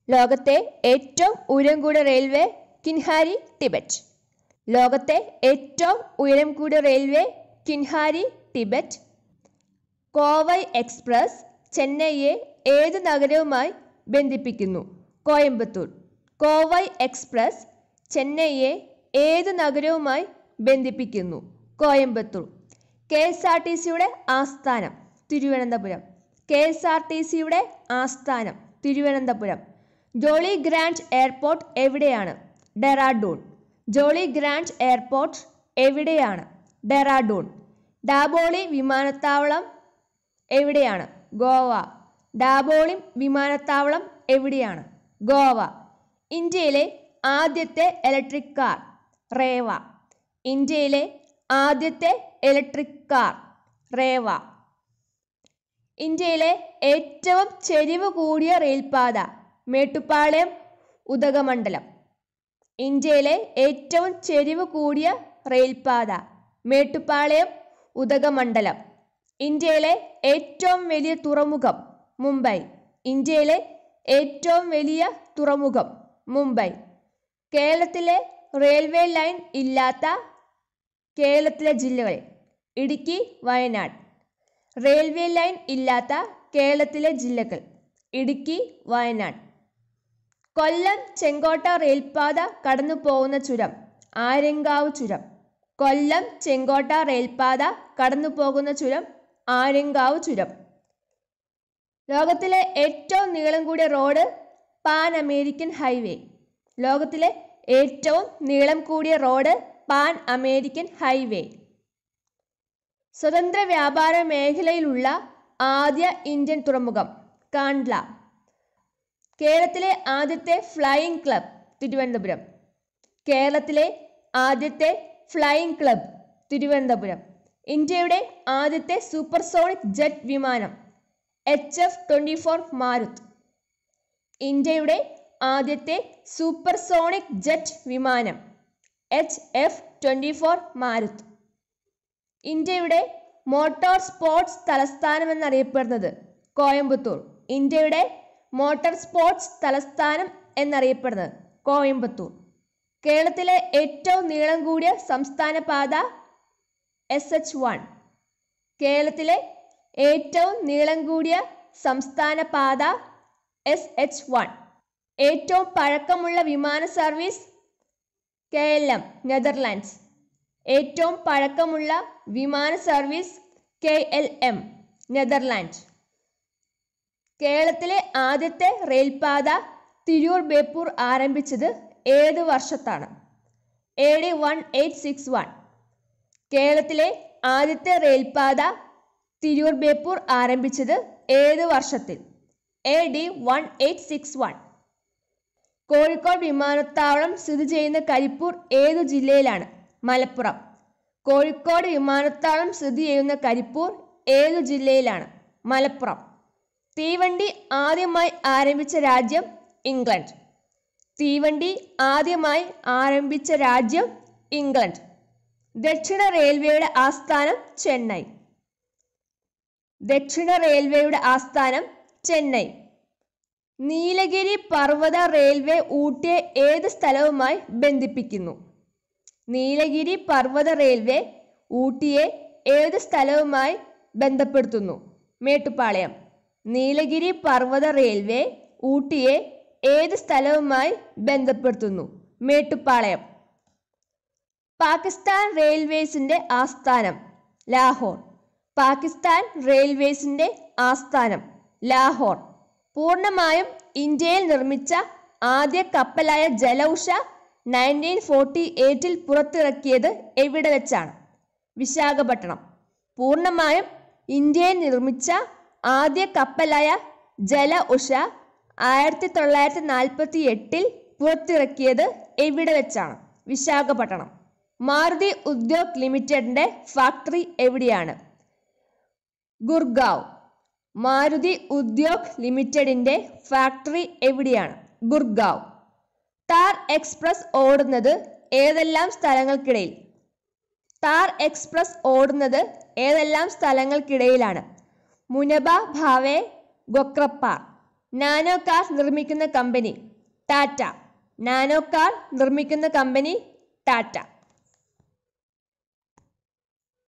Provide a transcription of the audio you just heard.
ലോകത്തെ ഏറ്റവും ഉയരം കൂടിയ റെയിൽവേ കിൻഹാരി ടിബറ്റ് ലോകത്തെ ഏറ്റവും ഉയരം കൂടിയ railway Qinghai Tibet Kovai Express ചെന്നൈയെ ഏത് നഗരവുമായി ബന്ധിപ്പിക്കുന്നു കോയമ്പത്തൂർ കോവൈ എക്സ്പ്രസ് ചെന്നൈയെ ഏത് നഗരവുമായി ബന്ധിപ്പിക്കുന്നു Coimbatore K S R T സിയുടെ ആസ്ഥാനം Thiruvananthapuram K S R T സിയുടെ ആസ്ഥാനം തിരുവനന്തപുരം ജോളി ഗ്രാൻഡ് എയർപോർട്ട് എവിടെയാണ് ഡെറാഡൂൺ ജോളി ഗ്രാൻഡ് എയർപോർട്ട് എവിടെയാണ് ഡെറാഡൂൺ ഡാബോളി വിമാനത്താവളം എവിടെയാണ് ഗോവ ഡാബോളി വിമാനത്താവളം എവിടെയാണ് ഗോവ ഇന്ത്യയിലെ ആദ്യത്തെ ഇലക്ട്രിക് കാർ റേവ ഇന്ത്യയിലെ ആദ്യത്തെ ഇലക്ട്രിക് കാർ റേവ ഇന്ത്യയിലെ ഏറ്റവും ചെരിവ് കൂടിയ റെയിൽപാത മേട്ടുപ്പാളയം ഉദകമണ്ഡലം ഇന്ത്യയിലെ ഏറ്റവും ചെരിവ് കൂടിയ റെയിൽപാത മേട്ടുപ്പാളയം ഉദകമണ്ഡലം ഇന്ത്യയിലെ ഏറ്റവും വലിയ തുറമുഖം മുംബൈ ഇന്ത്യയിലെ ഏറ്റവും വലിയ തുറമുഖം മുംബൈ കേരളത്തിലെ റെയിൽവേ ലൈൻ ഇല്ലാത്ത കേരളത്തിലെ ജില്ലകൾ ഇടുക്കി വയനാട് റെയിൽവേ ലൈൻ ഇല്ലാത്ത കേരളത്തിലെ ജില്ലകൾ ഇടുക്കി വയനാട് കൊല്ലം ചെങ്കോട്ട റെയിൽപാത കടന്നു പോകുന്ന ചുരം ആര്യങ്കാവ് ചുരം കൊല്ലം ചെങ്കോട്ട റെയിൽപാത കടന്നു പോകുന്ന ചുരം ആര്യങ്കാവ് ചുരം ലോകത്തിലെ ഏറ്റവും നീളം കൂടിയ റോഡ് പാൻ അമേരിക്കൻ ഹൈവേ ലോകത്തിലെ ഏറ്റവും നീളം കൂടിയ റോഡ് പാൻ അമേരിക്കൻ ഹൈവേ സ്വതന്ത്ര വ്യാപാര മേഖലയിലുള്ള ആദ്യ ഇന്ത്യൻ തുറമുഖം കാണ്ട്ല കേരളത്തിലെ ആദ്യത്തെ ഫ്ലൈയിങ് ക്ലബ് തിരുവനന്തപുരം കേരളത്തിലെ ആദ്യത്തെ ഫ്ലൈയിങ് ക്ലബ് തിരുവനന്തപുരം ഇന്ത്യയുടെ ആദ്യത്തെ സൂപ്പർസോണിക് ജെറ്റ് വിമാനം H F twenty four Marut ഇന്ത്യയുടെ ആദ്യത്തെ സൂപ്പർസോണിക് ജെറ്റ് വിമാനം H F twenty four Marut ഇന്ത്യയുടെ മോട്ടോർ സ്പോർട്സ് തലസ്ഥാനമെന്നറിയപ്പെടുന്നത് കോയമ്പത്തൂർ ഇന്ത്യയുടെ മോട്ടോർ സ്പോർട്സ് തലസ്ഥാനം എന്നറിയപ്പെടുന്നത് കോയമ്പത്തൂർ കേരളത്തിലെ ഏറ്റവും നീളം കൂടിയ സംസ്ഥാന പാത എസ് എച്ച് വൺ കേരളത്തിലെ ഏറ്റവും നീളം കൂടിയ സംസ്ഥാന പാത എസ് എച്ച് വൺ ഏറ്റവും പഴക്കമുള്ള വിമാന service K L M Netherlands ഏറ്റവും പഴക്കമുള്ള വിമാന service K L M Netherland കേരളത്തിലെ ആദ്യത്തെ റെയിൽപാത തിരൂർ ബേപ്പൂർ ആരംഭിച്ചത് ഏത് വർഷത്താണ് A D one eight six one കേരളത്തിലെ ആദ്യത്തെ റെയിൽപാത തിരൂർ ബേപ്പൂർ ആരംഭിച്ചത് ഏത് വർഷത്തിൽ A D one eight six one Kozhikode വിമാനത്താവളം സ്ഥിതി ചെയ്യുന്ന കരിപ്പൂർ ഏതു ജില്ലയിലാണ് മലപ്പുറം കോഴിക്കോട് വിമാനത്താവളം സ്ഥിതി ചെയ്യുന്ന കരിപ്പൂർ ഏതു ജില്ലയിലാണ് മലപ്പുറം തീവണ്ടി ആദ്യമായി ആരംഭിച്ച രാജ്യം ഇംഗ്ലണ്ട് തീവണ്ടി ആദ്യമായി ആരംഭിച്ച രാജ്യം ഇംഗ്ലണ്ട് ദക്ഷിണ റെയിൽവേയുടെ ആസ്ഥാനം ചെന്നൈ ദക്ഷിണ റെയിൽവേയുടെ ആസ്ഥാനം ചെന്നൈ നീലഗിരി പർവ്വത റെയിൽവേ ഊട്ടിയെ ഏത് സ്ഥലവുമായി ബന്ധിപ്പിക്കുന്നു നീലഗിരി പർവ്വത റെയിൽവേ ഊട്ടിയെ ഏത് സ്ഥലവുമായി ബന്ധപ്പെടുത്തുന്നു മേട്ടുപ്പാളയം നീലഗിരി പർവ്വത റെയിൽവേ ഊട്ടിയെ ഏത് സ്ഥലവുമായി ബന്ധപ്പെടുത്തുന്നു മേട്ടുപ്പാളയം പാകിസ്ഥാൻ റെയിൽവേസിന്റെ ആസ്ഥാനം ലാഹോർ പാകിസ്ഥാൻ റെയിൽവേസിന്റെ ആസ്ഥാനം ലാഹോർ പൂർണ്ണമായും ഇന്ത്യയിൽ നിർമ്മിച്ച ആദ്യ കപ്പലായ ജലൗഷ നയൻറ്റീൻ ഫോർട്ടി എയ്റ്റിൽ പുറത്തിറക്കിയത് എവിടെ വെച്ചാണ് വിശാഖപട്ടണം പൂർണ്ണമായും ഇന്ത്യയിൽ നിർമ്മിച്ച ആദ്യ കപ്പലായ ജല ഉഷ ആയിരത്തി തൊള്ളായിരത്തി നാൽപ്പത്തി എട്ടിൽ പുറത്തിറക്കിയത് എവിടെ വെച്ചാണ് വിശാഖപട്ടണം മാരുതി ഉദ്യോഗ് ലിമിറ്റഡിന്റെ ഫാക്ടറി എവിടെയാണ് ഗുർഗാവ് മാരുതി ഉദ്യോഗ് ലിമിറ്റഡിന്റെ ഫാക്ടറി എവിടെയാണ് ഗുർഗാവ് താർ എക്സ്പ്രസ് ഓടുന്നത് ഏതെല്ലാം സ്ഥലങ്ങൾക്കിടയിൽ താർ എക്സ്പ്രസ് ഓടുന്നത് ഏതെല്ലാം സ്ഥലങ്ങൾക്കിടയിലാണ് മുനബ ഭാവെ ഗൊക്രപ്പാർ നാനോ കാർ നിർമ്മിക്കുന്ന കമ്പനി ടാറ്റ നാനോ കാർ നിർമ്മിക്കുന്ന കമ്പനി ടാറ്റ